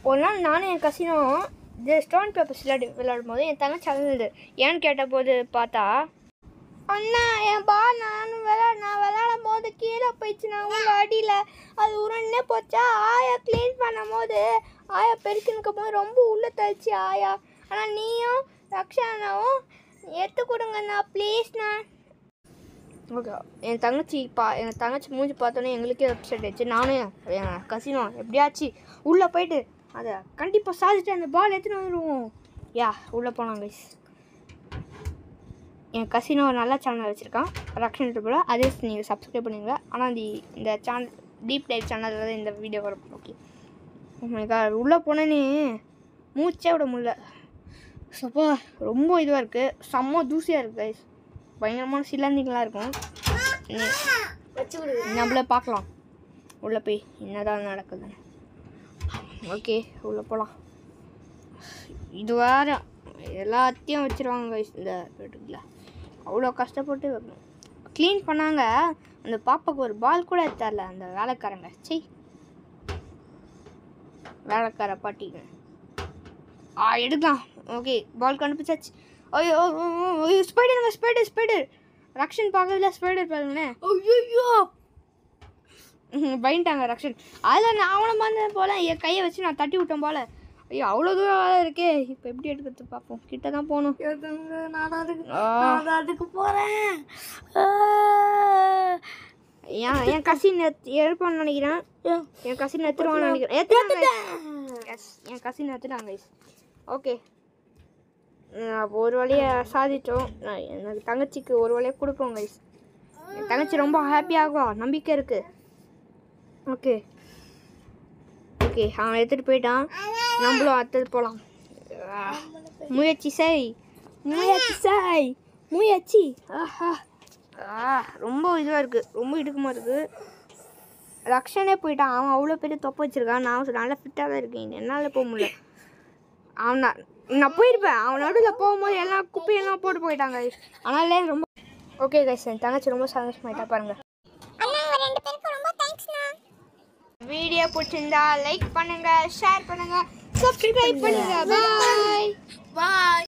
ஒரு நாள் நானும் என் கசினும் இது ஸ்டோன் பேப்பர்ஸ் விளையாடி விளையாடும் போது என் தங்கச்சி அழுது ஏன்னு கேட்டபோது பார்த்தா அண்ணா என் பால் நானும் விளையாட நான் விளையாடும் போது கீழே போயிடுச்சு நான் உள்ள அடியில் அது உடனே போச்சா ஆயா க்ளீன் பண்ணும் போது ஆயா பெருக்கினுக்கும் போது ரொம்ப உள்ள தள்ளிச்சு ஆயா ஆனால் நீயும் ரக்ஷானாவும் எடுத்து கொடுங்கண்ணா ப்ளீஸ்ண்ணா ஓகே என் தங்கச்சி பா என் தங்கச்சி மூஞ்சி பார்த்தோன்னே எங்களுக்கே அப்செட் ஆயிடுச்சு நானும் என் கசினும் எப்படியாச்சு உள்ளே போயிட்டு அதை கண்டிப்பாக சாதிச்சுட்டு அந்த பால் எடுத்துன்னு வந்துடுவோம் யா உள்ளே போனாங்க guys. என் கசினோ ஒரு நல்ல சேனல் வச்சுருக்கான் ரக்ஷன் யூடியூப்பில் அதே நீங்கள் சப்ஸ்கிரைப் பண்ணுங்க ஆனால் இந்த இந்த சேனல் டீப் டைப் சேனலில் தான் இந்த வீடியோ வரும் ஓகே உள்ளே போனேனே மூச்சே விட முடியல சப்பா ரொம்ப இதுவாக இருக்குது செம்ம தூசியாக இருக்குது கைஸ் பயங்கரமான சிலந்திங்களாக இருக்கும் நீ- நம்மள பார்க்கலாம் உள்ளே போய் என்னதான் நடக்குதுன்னு ஓகே உள்ளே போகலாம் இது வேற எல்லாத்தையும் வச்சிருவாங்க guys இந்த வீட்டுக்குள்ள அவ்வளோ கஷ்டப்பட்டு வைக்கணும் க்ளீன் பண்ணாங்க அந்த பாப்பாக்கு ஒரு பால் கூட தரல அந்த வேலைக்காரங்க சை வேலைக்கார பாட்டிங்க ஆ எடுக்கலாம் ஓகே பால் கண்டுபிடிச்சாச்சு ஐயோ ஐயோ ஸ்பைடர் ஸ்பைடர் ஸ்பைடர் ரக்ஷன் பார்க்கறதுல ஸ்பைடர் பாருங்களேன் ஐயோ பயன்ட்டாங்க ரக்ஷன் அதில் நான் அவனை மறந்தேன் போல என் கையை வச்சு நான் தட்டி விட்டேன் போல ஐயோ அவ்வளோ தூரம் வேலை இருக்கே இப்போ எப்படி எடுக்கிறது பார்ப்போம் கிட்ட தான் போகணும் நான் அதுக்கு ஆ. நான் அதுக்கு போறேன் ஏன் என் கசின் எடுப்பான்னு நினைக்கிறேன் என் கசின் எடுத்துருவான்னு நினைக்கிறேன் எடுத்துட்டாங்க எஸ் என் கசின் எடுத்துட்டாங்க ஓகே அப்போ ஒரு வழியை சாதித்தோம் நான் எனக்கு தங்கச்சிக்கு ஒரு வழியை கொடுப்போம் கைஸ் என் தங்கச்சி ரொம்ப ஹாப்பியாகும் நம்பிக்கை இருக்கு ஓகே ஓகே அவன் எடுத்துகிட்டு போயிட்டான் நம்மளும் அடுத்தது போகலாம் முயற்சி செய் முயற்சி செய் முயற்சி ஆஹா ஆ ரொம்ப இதுவாக இருக்குது ரொம்ப இடுக்கமாக இருக்குது ரக்ஷனே போயிட்டான் அவன் அவ்வளோ பெரிய தொப்பை வச்சிருக்கான் நான் நல்லா ஃபிட்டாக தான் இருக்கேன் என்னால் போக முடியல அவன் நான் நான் போயிருப்பேன் அவன் நடுவில் போகும்போது எல்லாம் குப்பையெல்லாம் போட்டு போயிட்டாங்க ஆனாலே ரொம்ப ஓகே கைஸ் என் தங்கச்சி ரொம்ப சந்தோஷமாயிட்டா பாருங்க வீடியோ பிடிச்சிருந்தா லைக் பண்ணுங்க ஷேர் பண்ணுங்க சப்ஸ்கிரைப் பண்ணுங்க பாய் பாய்